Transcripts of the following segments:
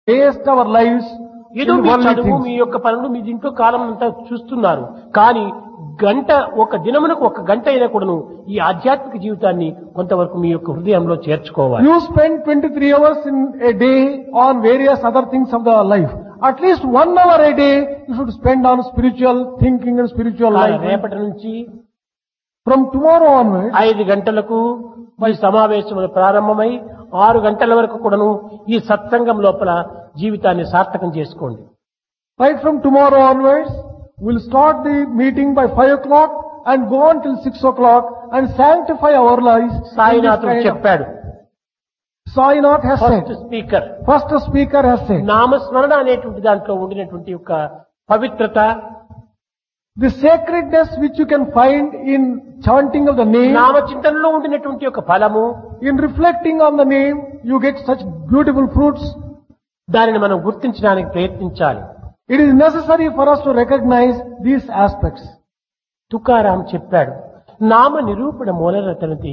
waste our lives ఏదో in me worldly చదువు things. మీ యొక్క పనులు మీ ఇంట్లో కాలం అంతా చూస్తున్నారు కానీ గంట ఒక దినమునకు ఒక గంట అయినా కూడాను ఈ ఆధ్యాత్మిక జీవితాన్ని కొంతవరకు మీ యొక్క హృదయంలో చేర్చుకోవాలి You spend 23 hours in a day on various other things of the life. At least one hour a day you should spend on spiritual thinking and spiritual కానీ life. రేపటి నుంచి From tomorrow onwards, ఐదు గంటలకు ఈ సమావేశములు ప్రారంభమై ఆరు గంటల వరకు కూడాను ఈ సత్సంగం లోపల జీవితాన్ని సార్థకం చేసుకోండి right from tomorrow onwards, we'll start the meeting by 5 o'clock and go on till 6 o'clock and sanctify our lives. in this సాయినాథుడు kind of- చెప్పాడు Sainath has first said, speaker first speaker has said, నామస్మరణ అనేటువంటి దాంట్లో ఉండినటువంటి యొక్క పవిత్రత the sacredness which you can find in chanting of the name, నామచింతనలో ఉండినటువంటి యొక్క ఫలము in reflecting on the name, you get such beautiful fruits. దానిని మనం గుర్తించడానికి ప్రయత్నించాలి It is necessary for us to recognize these aspects. Tukaram చెప్పాడు నామ నిరూపణ మూలరతనది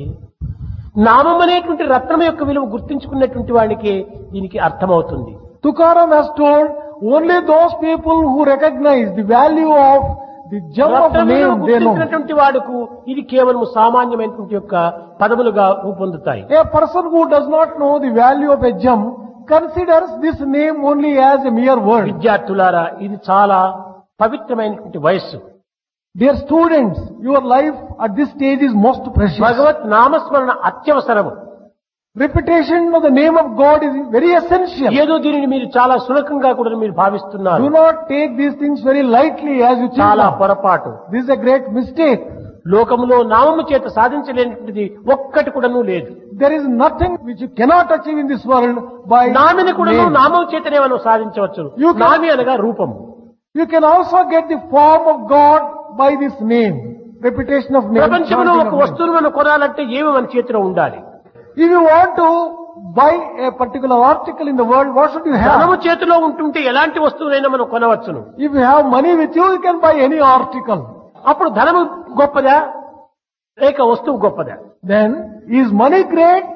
నామం అనేటువంటి రత్నం యొక్క విలువ గుర్తించుకున్నటువంటి వాడికి దీనికి అర్థమవుతుంది Tukaram has told only those people who recognize the value of the gem of రత్నం విలువ name they know. గుర్తించినటువంటి వాడుకు ఇది కేవలం సామాన్యమైనటువంటి యొక్క పదములుగా రూపొందుతాయి A person who does not know the value of a gem considers this name only as a mere word. విద్యార్థులారా ఇది చాలా పవిత్రమైనటువంటి వయస్సు Dear students, your life at this stage is most precious. భగవత్ నామస్మరణ అత్యవసరము Repetition of the name of God is very essential. ఏదో దీనిని మీరు చాలా సులభంగా కూడా మీరు భావిస్తున్నారు Do not take these things very lightly as you think. చాలా now. పొరపాటు This is a great mistake. లోకములో నామము చేత సాధించలేనిది ఒక్కటి కూడాను లేదు There is nothing which you cannot achieve in this world by నామిని కూడాను name. నామం చేతనే మనం సాధించవచ్చు You can- నామి అనగా రూపము You can also get the form of God by this name. Repetition of name. ప్రపంచంలో chanting ఒక of name. వస్తువును మనం కొనాలంటే ఏమి మన చేతిలో ఉండాలి If you want to buy a particular article in the world, what should you ధనము have? చేతిలో ఉంటుంటే ఎలాంటి వస్తువునైనా మనం కొనవచ్చును If you have money with you, you can buy any article. అప్పుడు ధనము గొప్పదా లేక వస్తువు గొప్పదా Then, is money great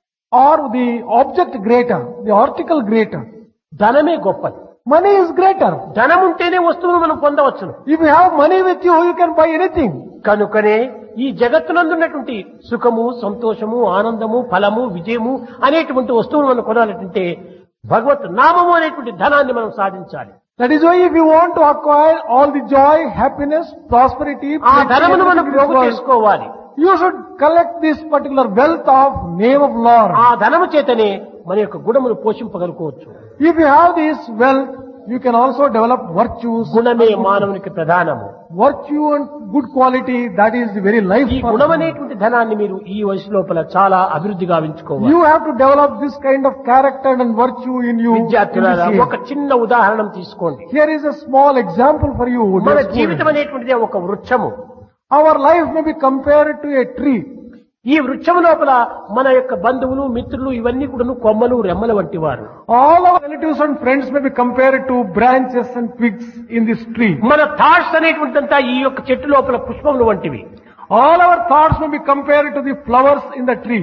or the object greater? The article greater? ధనమే గొప్పది Money is greater. ధనం ఉంటేనే వస్తువును మనం పొందవచ్చును If you have money with you, you can buy anything. కనుకనే ఈ జగత్తునందున్నటువంటి సుఖము సంతోషము ఆనందము ఫలము విజయము అనేటువంటి వస్తువులు మనం కొనాలంటే భగవత్ నామము అనేటువంటి ధనాన్ని మనం సాధించాలి That is why if you want to acquire all the joy, happiness, prosperity, ఆ ధనమును మనం everything in this పోగు world, చేసుకోవాలి you should collect this particular wealth of name of Lord. ఆ ధనము చేతనే మన యొక్క గుణమును పోషింపగలుకోవచ్చు If you have this wealth, you can also develop virtues. గుణమే మానవునికి ప్రధానము Virtue and good quality, that is the very life ఈ for గుణం man. అనేటువంటి ధనాన్ని మీరు ఈ వయసు లోపల చాలా అభివృద్ధి గావించుకోవాలి You have to develop this kind of character and virtue in you. in విద్యార్థులారా this age. ఒక చిన్న ఉదాహరణ తీసుకోండి Here is a small example for you. మన dear జీవితం students. అనేటువంటిది ఒక వృక్షము Our life may be compared to a tree. ఈ వృక్షము లోపల మన యొక్క బంధువులు మిత్రులు ఇవన్నీ కూడా కొమ్మలు రెమ్మల వంటి వారు All our relatives and friends may be compared to branches and twigs in this tree. మన థాట్స్ అనేటువంటిదంతా ఈ యొక్క చెట్టు లోపల పుష్పములు వంటివి All our thoughts may be compared to the flowers in the tree.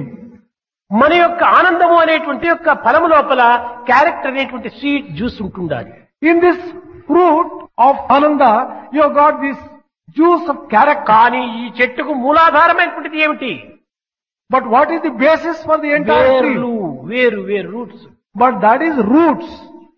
మన యొక్క ఆనందము అనేటువంటి యొక్క ఫలము లోపల క్యారెక్టర్ అనేటువంటి స్వీట్ జ్యూస్ ఉంటుండాలి In this fruit of Ananda, you have got this juice of character. కానీ ఈ చెట్టుకు మూలాధారమైనటువంటిది ఏమిటి But what is the basis for the entire వేర్లు tree? వేరు వేరు roots But that is roots.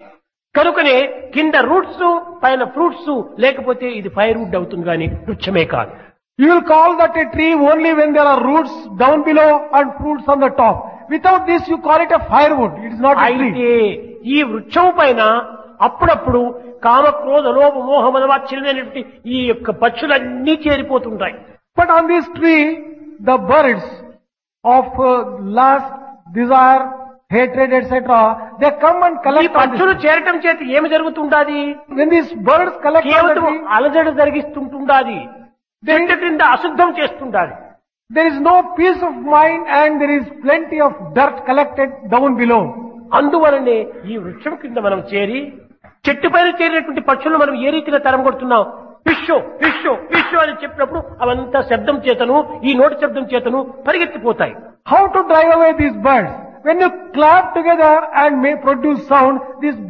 కనుకనే కింద రూట్స్ పైన ఫ్రూట్స్ లేకపోతే ఇది ఫైర్ వుడ్ అవుతుంది కానీ వృక్షమే కాదు You will call that a tree only when there are roots down below and fruits on the top. Without this, you call it a firewood. It is not a అయితే tree. ఈ వృక్షం పైన అప్పుడప్పుడు కామక్రోధ లోభ మోహ మనవాచ్యమైనటువంటి ఈ యొక్క పక్షులన్నీ చేరిపోతుంటాయి But on this tree, the birds of uh, lust, desire, hatred, etc., they come and ఈ collect on this పక్షులు చేరటం చేత ఏమి జరుగుతుండాది When these birds collect on the కేవలం tree, అలజడి జరిగిస్తుంటుండాది చెట్టు క్రింద అశుద్ధం చేస్తుండాలి there is no peace of mind and there is plenty of dirt collected down below. అందువలనే ఈ వృక్షం కింద మనం చేరి చెట్టు పైన చేరినటువంటి పక్షులను మనం ఏ రీతిగా తరం కొడుతున్నాం విశ్వ విశ్వ విశ్వ అని చెప్పినప్పుడు అవంతా శబ్దం చేతను ఈ నోటి శబ్దం చేతను పరిగెత్తిపోతాయి How to drive away these birds? When you clap together and may produce sound, these